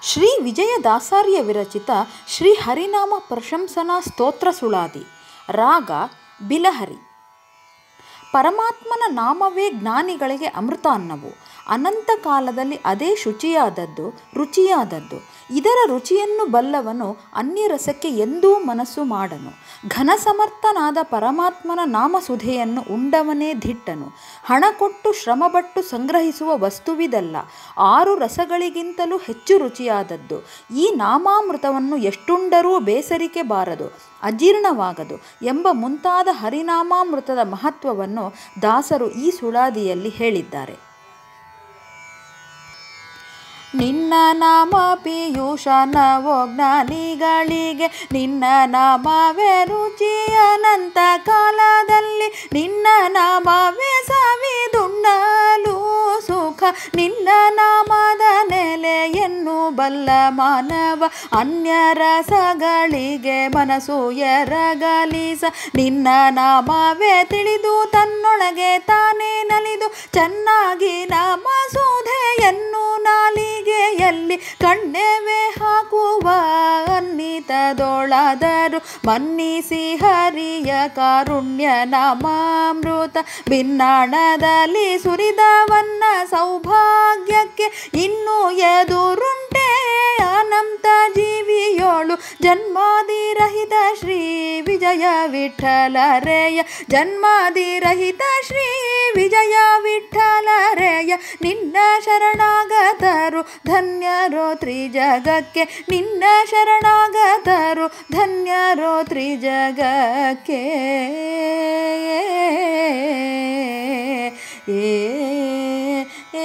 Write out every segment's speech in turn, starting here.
ಶ್ರೀ ವಿಜಯದಾಸಾರ್ಯ ವಿರಚಿತ ಶ್ರೀ ಹರಿನಾಮ ಪ್ರಶಂಸನಾ ಸ್ತೋತ್ರ ಸುಳಾದಿ ರಾಗ ಬಿಲಹರಿ ಪರಮಾತ್ಮನ ನಾಮವೇ ಜ್ಞಾನಿಗಳಿಗೆ ಅಮೃತ ಅನ್ನವು ಅನಂತ ಕಾಲದಲ್ಲಿ ಅದೇ ಶುಚಿಯಾದದ್ದು ರುಚಿಯಾದದ್ದು ಇದರ ರುಚಿಯನ್ನು ಬಲ್ಲವನು ಅನ್ಯರಸಕ್ಕೆ ಎಂದೂ ಮನಸ್ಸು ಮಾಡನು ಘನಸಮರ್ಥನಾದ ಪರಮಾತ್ಮನ ನಾಮಸುಧೆಯನ್ನು ಉಂಡವನೇ ಧಿಟ್ಟನು ಹಣ ಕೊಟ್ಟು ಶ್ರಮಪಟ್ಟು ಸಂಗ್ರಹಿಸುವ ವಸ್ತುವಿದಲ್ಲ ಆರು ರಸಗಳಿಗಿಂತಲೂ ಹೆಚ್ಚು ರುಚಿಯಾದದ್ದು ಈ ನಾಮಾಮೃತವನ್ನು ಎಷ್ಟುಂಡರೂ ಬೇಸರಿಕೆ ಬಾರದು ಅಜೀರ್ಣವಾಗದು ಎಂಬ ಮುಂತಾದ ಹರಿನಾಮಾಮೃತದ ಮಹತ್ವವನ್ನು ದಾಸರು ಈ ಸುಳಾದಿಯಲ್ಲಿ ಹೇಳಿದ್ದಾರೆ ನಿನ್ನ ನಾಮ ಪೀಯೂಷ ನವೋ ಜ್ಞಾನಿಗಳಿಗೆ ನಿನ್ನ ನಾಮವೇ ರುಚಿ ಅನಂತ ಕಾಲದಲ್ಲಿ ನಿನ್ನ ನಾಮವೇ ಸವಿದುಣ್ಣಲು ಸುಖ ನಿನ್ನ ನಾಮದ ನೆಲೆಯನ್ನು ಬಲ್ಲ ಮಾನವ ಅನ್ಯರಸಗಳಿಗೆ ಮನಸ್ಸು ಎರಗಲಿಸ ನಿನ್ನ ನಾಮವೇ ತಿಳಿದು ತನ್ನೊಳಗೆ ತಾನೇ ನಲಿದು ಚೆನ್ನಾಗಿ ನಾಮ ಸುಧೆಯನ್ನು ನಾಲಿಗೆಯಲ್ಲಿ ಕಣ್ಣೆವೆ ಹಾಕುವ ಅನ್ನಿತದೊಳದರು ಮನ್ನಿಸಿ ಹರಿಯ ಕಾರುಣ್ಯ ನಾಮಾಮೃತ ಭಿನ್ನಾಣದಲ್ಲಿ ಸುರಿದವನ್ನ ಸೌಭಾಗ್ಯಕ್ಕೆ ಇನ್ನೂ ಎದುರುಂಟೆ ಅನಂತ ಜೀವಿಯೋಳು ಜನ್ಮಾದಿರಹಿತ ಶ್ರೀ ವಿಜಯ ವಿಠಲರೆಯ ಜನ್ಮಾದಿರಹಿತ ಶ್ರೀ ವಿಜಯ ವಿಠಲರೆಯ ನಿನ್ನ ಶರಣಾಗತರು ಧನ್ಯರೋ ತ್ರಿಜಗಕ್ಕೆ ನಿನ್ನ ಶರಣಾಗತರು ಧನ್ಯರೋ ತ್ರಿಜಗಕ್ಕೆ ಏ ಏ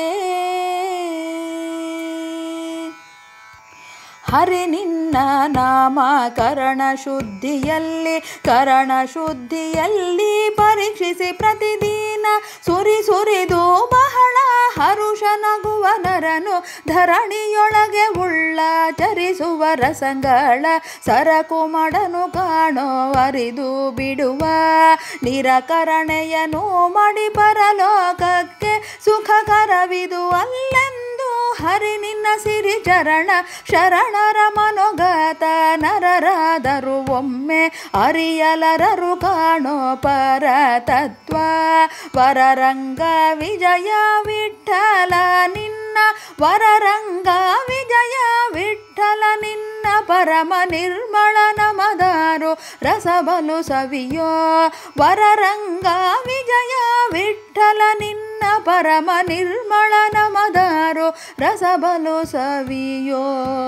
ಹರಿ ನಿನ್ನ ನಾಮ ಕರಣ ಶುದ್ಧಿಯಲ್ಲಿ ಕರಣ ಶುದ್ಧಿಯಲ್ಲಿ ಪರೀಕ್ಷಿಸಿ ಪ್ರತಿದಿನ ಸುರಿ ಸುರಿದು ಬಹಳ ಹರುಷ ನಗುವ ನರನು ಧರಣಿಯೊಳಗೆ ಉಳ್ಳ ಚರಿಸುವ ರಸಂಗಳ ಸರಕು ಮಡನು ಕಾಣೋ ಅರಿದು ಬಿಡುವ ನಿರಕರಣೆಯನು ಮಾಡಿ ಪರಲೋಕಕ್ಕೆ ಸುಖಕರವಿದು ಅಲ್ಲೆಂದು ಹರಿ ನಿನ್ನ ಸಿರಿ ಚರಣ ಶರಣರ ಮನೋಗತ ನರರಾದರು ಒಮ್ಮೆ ಅರಿಯಲರರು ಕಾಣೋ ಪರತತ್ವ ವರರಂಗ ವಿಜಯ ವಿಠಲ ನಿನ್ನ ವರರಂಗ ವಿಜಯ ವಿಠಲ ನಿನ್ನ ಪರಮ ನಿರ್ಮಳ ನಮದಾರು ರಸಬಲು ಸವಿಯೋ ವರರಂಗ ವಿಜಯ ವಿಠಲ ನಿನ್ನ ಪರಮ ನಿರ್ಮಳ ನಮದಾರು ರಸಬಲು ಸವಿಯೋ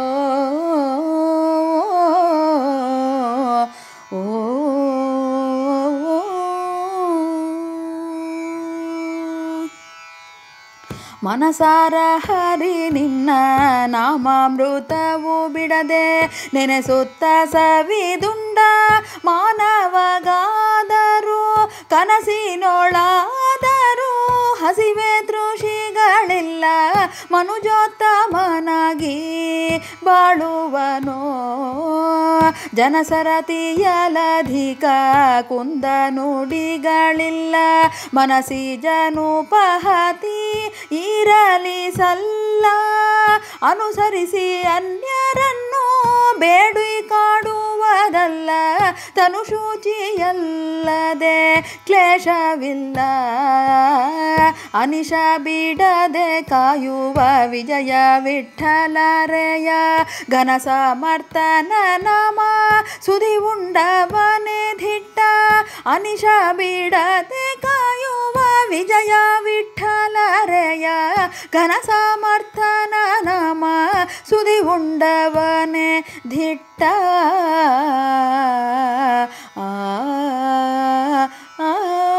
ಓ ಮನಸಾರ ಹರಿ ನಿನ್ನ ನಾಮಾಮೃತವು ಬಿಡದೆ ನೆನೆಸುತ್ತ ಸವಿದುಂಡ ಮಾನವಗಾದರೂ ಕನಸಿನೊಳಾದರೂ ಹಸಿವೆ ತೃಷಿಗಳಿಲ್ಲ ಮನುಜೋತ್ತಮನಾಗಿ ಬಾಳುವನೋ ಜನಸರತಿಯಲಧಿಕ ಕುಂದ ನುಡಿಗಳಿಲ್ಲ ಮನಸಿ ಜನುಪಹತಿ ಇರಲಿ ಸಲ್ಲ ಅನುಸರಿಸಿ ಅನ್ಯರನ್ನು ಬೇಡಿ ಕಾಡುವುದಲ್ಲ ತನು ಶುಚಿಯಲ್ಲದೆ ಕ್ಲೇಶವಿಲ್ಲ ಅನಿಶ ಬಿಡದೆ ಕಾಯುವ ವಿಜಯ ವಿಠಲರೆಯ ಘನ ಸಮರ್ಥನ ನಾಮ ಸುದಿ ಉಂಡವನೇ ಧಿಟ್ಟ ಅನಿಶ ಬಿಡದೆ ಕಾಯುವ ವಿಜಯ ವಿಠಲರೆಯ ಘನ ಸಮರ್ಥನ ನಾಮ ಸುದಿ ಉಂಡವನೇ ಧಿಟ್ಟ ಆ ಆ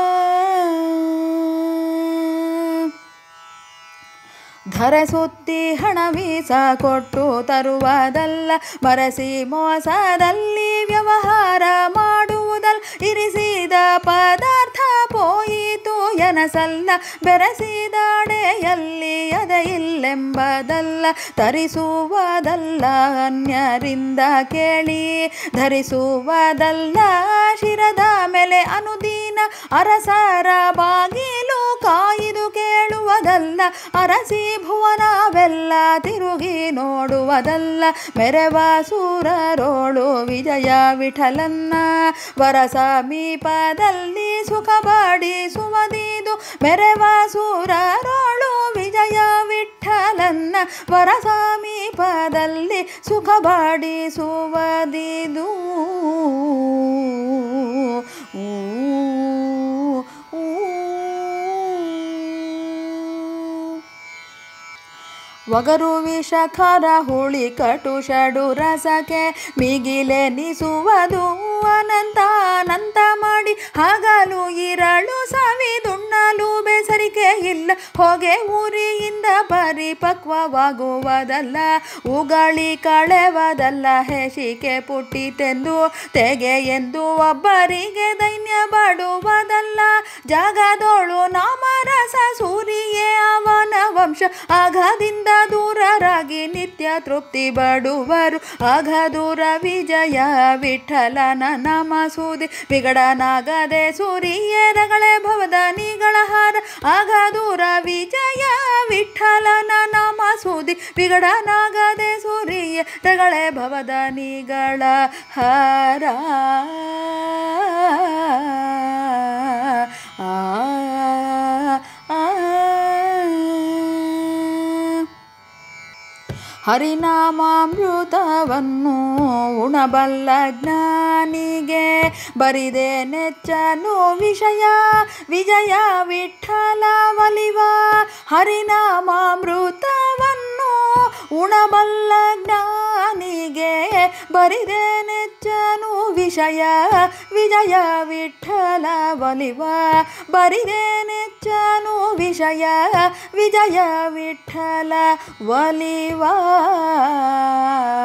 ಧರೆ ಸುತ್ತಿ ಹಣ ವೀಸ ಕೊಟ್ಟು ತರುವುದಲ್ಲ ಬರಸಿ ಮೋಸದಲ್ಲಿ ವ್ಯವಹಾರ ಮಾಡುವುದಲ್ಲ ಇರಿಸಿದ ಪದಾರ್ಥ ಪೋಯಿತು ಎನಸಲ್ಲ ಬೆರೆಸಿದಾಡೆಯಲ್ಲಿ ಅದ ದೊರೆಯದೆ ಇಲ್ಲೆಂಬದಲ್ಲ ತರಿಸುವುದಲ್ಲ ಅನ್ಯರಿಂದ ಕೇಳಿ ಧರಿಸುವುದಲ್ಲ ಶಿರದ ಮೇಲೆ ಅನುದೀನ ಅರಸರ ಬಾಗಿಲು ಕಾಯ್ದು ಕೇಳುವುದಲ್ಲ ಅರಸಿ ಭುವನವೆಲ್ಲ ತಿರುಗಿ ನೋಡುವುದಲ್ಲ ಮೆರವ ಸೂರರೋಳು ವಿಜಯ ವಿಠಲನ್ನ ವರ ಸಮೀಪದಲ್ಲಿ ಸುಖ ಬಾಡಿಸುವುದಿದು ಮೆರವ ಸೂರರೋಳು ವಿಜಯ ವಿಠಲನ್ನ ವರ ಸಮೀಪದಲ್ಲಿ ಸುಖ ಬಾಡಿಸುವುದಿದು ಊ, ಊ. ಒಗರು ವಿಷಖರ ಹುಳಿ ಕಟು ಷಡು ರಸಕ್ಕೆ ಮಿಗಿಲೆನಿಸುವುದು ಅನಂತ ಅನಂತ ಮಾಡಿ ಹಗಲು ಇರಳು ಸವಿದುಣ್ಣಲು ಬೆಸರಿಕೆ ಇಲ್ಲ ಹೊಗೆ ಉರಿಯಿಂದ ಪರಿಪಕ್ವವಾಗುವುದಲ್ಲ ಉಗಳಿ ಕಳೆವದಲ್ಲ ಹೆಸಿಕೆ ಪುಟ್ಟಿತೆಂದು ತೆಗೆ ಎಂದು ಒಬ್ಬರಿಗೆ ದೈನ್ಯ ಬಡುವುದಲ್ಲ ಜಗದೋಳು ನಾಮರಸ ಸೂರಿಯೇ ಅವನ ವಂಶ ಅಘದಿಂದ ದೂರರಾಗಿ ನಿತ್ಯ ತೃಪ್ತಿ ಬಡುವರು ಅಘ ದೂರ ವಿಜಯ ವಿಠಲನ ನಾಮ ಸೂದಿ ವಿಗಡನಾಗದೆ ಸೂರಿಯರಗಳೇ ಭವದ ನಿಗಳ ಹಾರ ಅಘ ದೂರ ವಿಜಯ ವಿಠಲನ ನಾಮ ಸೂದಿ ವಿಗಡನಾಗದೆ ಸೂರಿಯರಗಳೇ ಭವದ ನಿಗಳ ಹಾರ ಆ ಆ ಹರಿನಾಮಾಮೃತವನ್ನು ಉಣಬಲ್ಲ ಜ್ಞಾನಿಗೆ ಬರಿದೆ ನೆಚ್ಚನು ವಿಷಯ ವಿಜಯ ವಿಠಲ ಒಲಿವ ಹರಿನಾಮಾಮೃತವನ್ನು ಉಣಬಲ್ಲ ಜ್ಞಾನಿಗೆ ಬರಿದೆ ನೆಚ್ಚನು ವಿಷಯ ವಿಜಯ ವಿಠಲ ಒಲಿವ ಬರಿದೆ ನೆಚ್ಚನು ವಿಷಯ ವಿಜಯ ವಿಠಲ ಒಲಿವ